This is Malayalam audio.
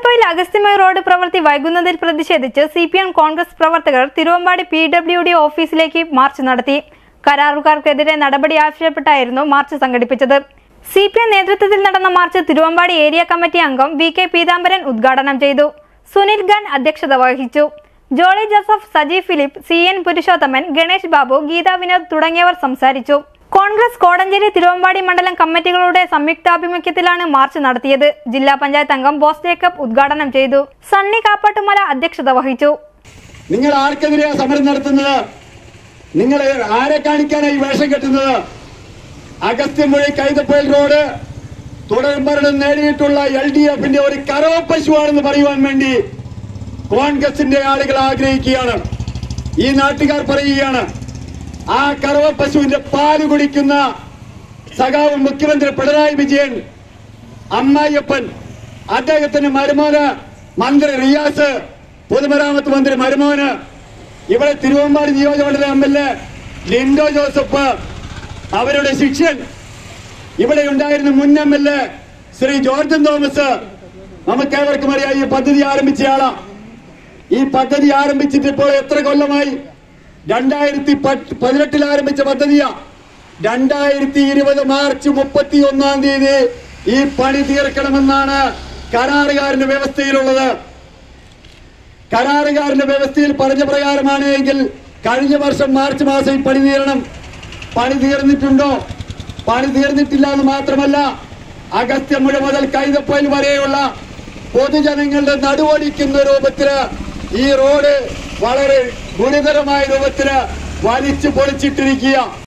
കൈതപ്പൊയിൽ അഗസ്ത്യമയ റോഡ് പ്രവൃത്തി വൈകുന്നതിൽ പ്രതിഷേധിച്ച് സി പി എം കോൺഗ്രസ് പ്രവർത്തകർ തിരുവമ്പാടി പി ഡബ്ല്യു ഡി ഓഫീസിലേക്ക് മാർച്ച് നടത്തി കരാറുകാർക്കെതിരെ നടപടി ആവശ്യപ്പെട്ടായിരുന്നു മാർച്ച് സംഘടിപ്പിച്ചത് സി പി എം നേതൃത്വത്തിൽ നടന്ന മാർച്ച് തിരുവമ്പാടി ഏരിയ കമ്മിറ്റി അംഗം വി കെ പീതാംബരൻ ഉദ്ഘാടനം ചെയ്തു സുനിൽ ഖാൻ അധ്യക്ഷത വഹിച്ചു ജോളി ജോസഫ് സജി ഫിലിപ്പ് സി എൻ പുരുഷോത്തമൻ ഗണേഷ് ബാബു ഗീതാ വിനോദ് തുടങ്ങിയവർ സംസാരിച്ചു കോൺഗ്രസ് കോടഞ്ചേരി തിരുവമ്പാടി മണ്ഡലം കമ്മിറ്റികളുടെ സംയുക്താഭിമുഖ്യത്തിലാണ് മാർച്ച് നടത്തിയത് ജില്ലാ പഞ്ചായത്ത് അംഗം ബോസ് ജേക്കബ് ഉദ്ഘാടനം ചെയ്തു സണ്ണി കാപ്പാട്ടുമല അധ്യക്ഷത വഹിച്ചു നിങ്ങൾ ആർക്കെതിരെയാ സമരം നടത്തുന്നത് നിങ്ങൾ ആരെ കാണിക്കാനായി വേഷം കെട്ടുന്നത് അഗസ്ത്യമൊഴി കൈതപ്പൊയിൽ റോഡ് തുടർഭരണം നേടിയിട്ടുള്ള എൽ ഡി എഫിന്റെ ഒരു കറവ പശുവാണെന്ന് പറയുവാൻ വേണ്ടി കോൺഗ്രസിന്റെ ആളുകൾ ആഗ്രഹിക്കുകയാണ് ഈ നാട്ടുകാർ പറയുകയാണ് ആ കറവ പശുവിന്റെ പാല് കുടിക്കുന്ന സഖാവ് മുഖ്യമന്ത്രി പിണറായി വിജയൻ അമ്മായിയപ്പൻ അദ്ദേഹത്തിന് മരുമോന് മന്ത്രി റിയാസ് പൊതുമരാമത്ത് മന്ത്രി മരുമോന് ഇവിടെ തിരുവമ്പാടി നിയോജകമണ്ഡലം M L A Linto Joseph അവരുടെ ശിഷ്യൻ ഇവിടെ ഉണ്ടായിരുന്ന മുൻ M L A Shri George Thomas നമുക്കേവർക്കും അറിയാം ഈ പദ്ധതി ആരംഭിച്ചയാളാ ഈ പദ്ധതി ആരംഭിച്ചിട്ട് ഇപ്പോൾ എത്ര കൊല്ലമായി രണ്ടായിരത്തി പതിനെട്ടിൽ ആരംഭിച്ച പദ്ധതിയാ രണ്ടായിരത്തി ഇരുപത് മാർച്ച് മുപ്പത്തി ഒന്നാം തീയതി ഈ പണി തീർക്കണമെന്നാണ് കരാറുകാരന്റെ വ്യവസ്ഥയിലുള്ളത് കരാറുകാരന്റെ വ്യവസ്ഥയിൽ പറഞ്ഞ പ്രകാരമാണ് എങ്കിൽ കഴിഞ്ഞ വർഷം മാർച്ച് മാസം ഈ പണി തീരണം പണി തീർന്നിട്ടുണ്ടോ പണി തീർന്നിട്ടില്ല എന്ന് മാത്രമല്ല അഗസ്ത്യമുഴ മുതൽ കൈതപ്പൊയിൽ വരെയുള്ള പൊതുജനങ്ങളുടെ നടുവടിക്കുന്ന രൂപത്തില് ഈ റോഡ് വളരെ ഗുരുതരമായ രൂപത്തില് വലിച്ചു പൊളിച്ചിട്ടിരിക്കുക